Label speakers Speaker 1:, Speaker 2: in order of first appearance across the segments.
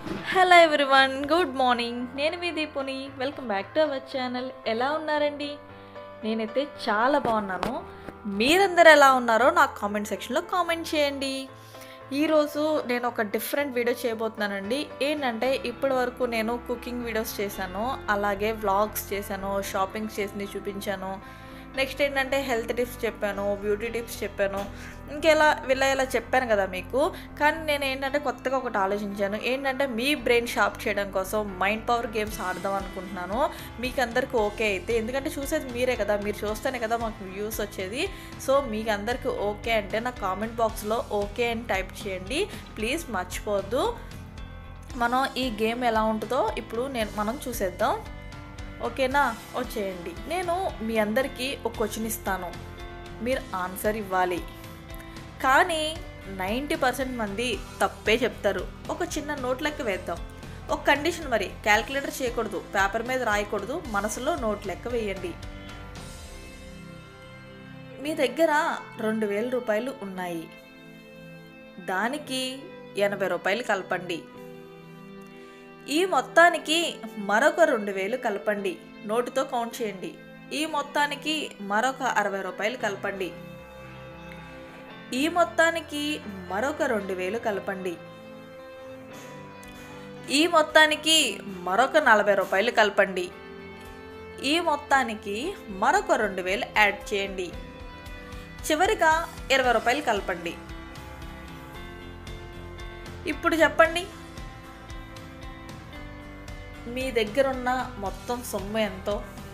Speaker 1: hello everyone good morning నేను మీ దీపుని welcome back to our channel ఎలా ఉన్నారండి నేనైతే చాలా బాగున్నాను మీరందరూ ఎలా ఉన్నారో నాకు కామెంట్ సెక్షన్లో కామెంట్ చేయండి ఈరోజు నేను ఒక డిఫరెంట్ వీడియో చేయబోతున్నానండి ఏంటంటే ఇప్పటి వరకు నేను కుకింగ్ వీడియోస్ చేశాను అలాగే వ్లాగ్స్ చేశాను షాపింగ్ చేసింది చూపించాను నెక్స్ట్ ఏంటంటే హెల్త్ టిప్స్ చెప్పాను బ్యూటీ టిప్స్ చెప్పాను ఇంకెలా వీళ్ళ ఇలా చెప్పాను కదా మీకు కానీ నేను ఏంటంటే కొత్తగా ఒకటి ఆలోచించాను ఏంటంటే మీ బ్రెయిన్ షార్ప్ చేయడం కోసం మైండ్ పవర్ గేమ్స్ ఆడదాం అనుకుంటున్నాను మీకు అందరికీ ఓకే అయితే ఎందుకంటే చూసేది మీరే కదా మీరు చూస్తేనే కదా మాకు వ్యూస్ వచ్చేది సో మీకు అందరికీ ఓకే అంటే నా కామెంట్ బాక్స్లో ఓకే అని టైప్ చేయండి ప్లీజ్ మర్చిపోవద్దు మనం ఈ గేమ్ ఎలా ఉంటుందో ఇప్పుడు నేను మనం చూసేద్దాం ఓకేనా వచ్చేయండి నేను మీ అందరికీ ఒక క్వశ్చన్ ఇస్తాను మీరు ఆన్సర్ ఇవ్వాలి కానీ నైంటీ పర్సెంట్ మంది తప్పే చెప్తారు ఒక చిన్న నోట్ లెక్క వేద్దాం ఒక కండిషన్ మరి క్యాల్కులేటర్ చేయకూడదు పేపర్ మీద రాయకూడదు మనసులో నోట్ లెక్క వేయండి మీ దగ్గర రెండు వేల రూపాయలు ఉన్నాయి దానికి ఎనభై రూపాయలు కలపండి ఈ మొత్తానికి మరొక రెండు వేలు కలపండి నోటితో కౌంట్ చేయండి ఈ మొత్తానికి మరొక అరవై రూపాయలు కలపండి ఈ మొత్తానికి మరొక రెండు వేలు కలపండి ఈ మొత్తానికి మరొక నలభై రూపాయలు కలపండి ఈ మొత్తానికి మరొక రెండు వేలు యాడ్ చేయండి చివరిగా ఇరవై రూపాయలు కలపండి ఇప్పుడు చెప్పండి మీ దగ్గర ఉన్న మొత్తం సొమ్ము ఎంతో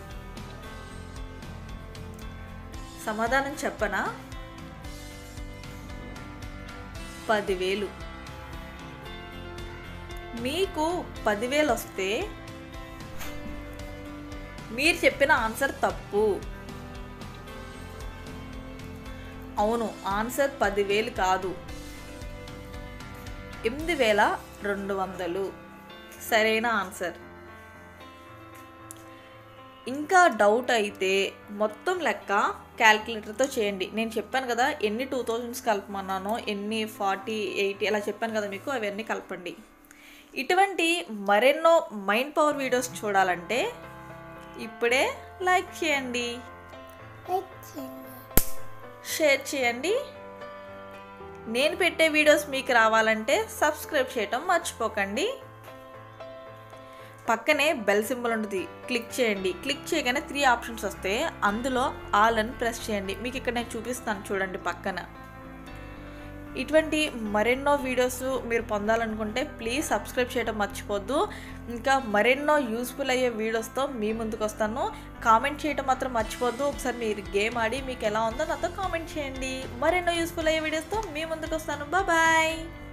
Speaker 1: సమాధానం చెప్పనా పదివేలు మీకు పదివేలు వస్తే మీరు చెప్పిన ఆన్సర్ తప్పు అవును ఆన్సర్ పదివేలు కాదు ఎనిమిది వేల రెండు వందలు సరైన ఆన్సర్ ఇంకా డౌట్ అయితే మొత్తం లెక్క క్యాల్కులేటర్తో చేయండి నేను చెప్పాను కదా ఎన్ని టూ థౌజండ్స్ కలపమన్నానో ఎన్ని ఫార్టీ ఎయిటీ అలా చెప్పాను కదా మీకు అవన్నీ కలపండి ఇటువంటి మరెన్నో మైండ్ పవర్ వీడియోస్ చూడాలంటే ఇప్పుడే లైక్ చేయండి షేర్ చేయండి నేను పెట్టే వీడియోస్ మీకు రావాలంటే సబ్స్క్రైబ్ చేయటం మర్చిపోకండి పక్కనే బెల్ సింబల్ ఉంటుంది క్లిక్ చేయండి క్లిక్ చేయగానే త్రీ ఆప్షన్స్ వస్తే అందులో ఆల్ అని ప్రెస్ చేయండి మీకు ఇక్కడ నేను చూపిస్తాను చూడండి పక్కన ఇటువంటి మరెన్నో వీడియోస్ మీరు పొందాలనుకుంటే ప్లీజ్ సబ్స్క్రైబ్ చేయడం మర్చిపోద్దు ఇంకా మరెన్నో యూస్ఫుల్ అయ్యే వీడియోస్తో మీ ముందుకు వస్తాను కామెంట్ చేయడం మాత్రం మర్చిపోద్దు ఒకసారి మీరు గేమ్ ఆడి మీకు ఎలా ఉందో నాతో కామెంట్ చేయండి మరెన్నో యూస్ఫుల్ అయ్యే వీడియోస్తో మీ ముందుకు వస్తాను బాయ్